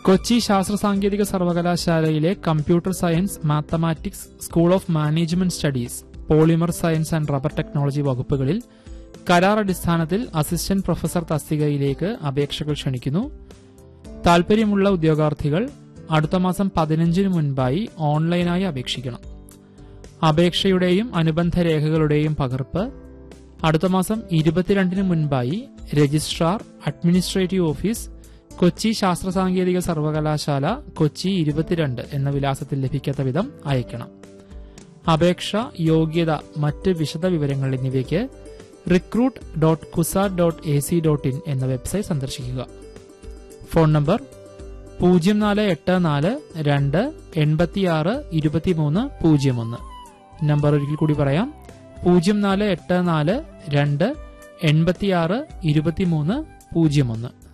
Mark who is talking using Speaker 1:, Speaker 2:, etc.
Speaker 1: കൊച്ചി ശാസ്ത്ര സാങ്കേതിക സർവകലാശാലയിലെ computer science mathematics school of management studies polymer science and rubber technology വകുപ്പുകളിൽ കരാർ അടിസ്ഥാനത്തിൽ അസിസ്റ്റന്റ് പ്രൊഫസർ തസ്തികയിലേക്ക് അപേക്ഷകൾ ക്ഷണിക്കുന്നു താൽപര്യമുള്ള ഉദ്യോഗാർത്ഥികൾ അടുത്ത മാസം പതിനഞ്ചിന് മുൻപായി ഓൺലൈനായി അപേക്ഷിക്കണം അപേക്ഷയുടെയും അനുബന്ധ രേഖകളുടെയും പകർപ്പ് അടുത്ത മാസം ഇരുപത്തിരണ്ടിന് മുൻപായി രജിസ്ട്രാർ അഡ്മിനിസ്ട്രേറ്റീവ് ഓഫീസ് കൊച്ചി ശാസ്ത്ര സാങ്കേതിക സർവകലാശാല കൊച്ചി ഇരുപത്തിരണ്ട് എന്ന വിലാസത്തിൽ ലഭിക്കാത്ത വിധം അയക്കണം അപേക്ഷ യോഗ്യത മറ്റ് വിശദ വിവരങ്ങൾ എന്നിവയ്ക്ക് recruit dot CUSAT dot A C dot in എന്ന വെബ്സൈറ്റ് സന്ദർശിക്കുക ഫോൺ നമ്പർ പൂജ്യം നാല് എട്ട് നാല് രണ്ട് എൺപത്തിയാറ് ഇരുപത്തിമൂന്ന് പൂജ്യം ഒന്ന് നമ്പർ ഒരിക്കൽ കൂടി പറയാം പൂജ്യം നാല് എട്ട് നാല് രണ്ട് എൺപത്തിയാറ് ഇരുപത്തിമൂന്ന് പൂജ്യം ഒന്ന്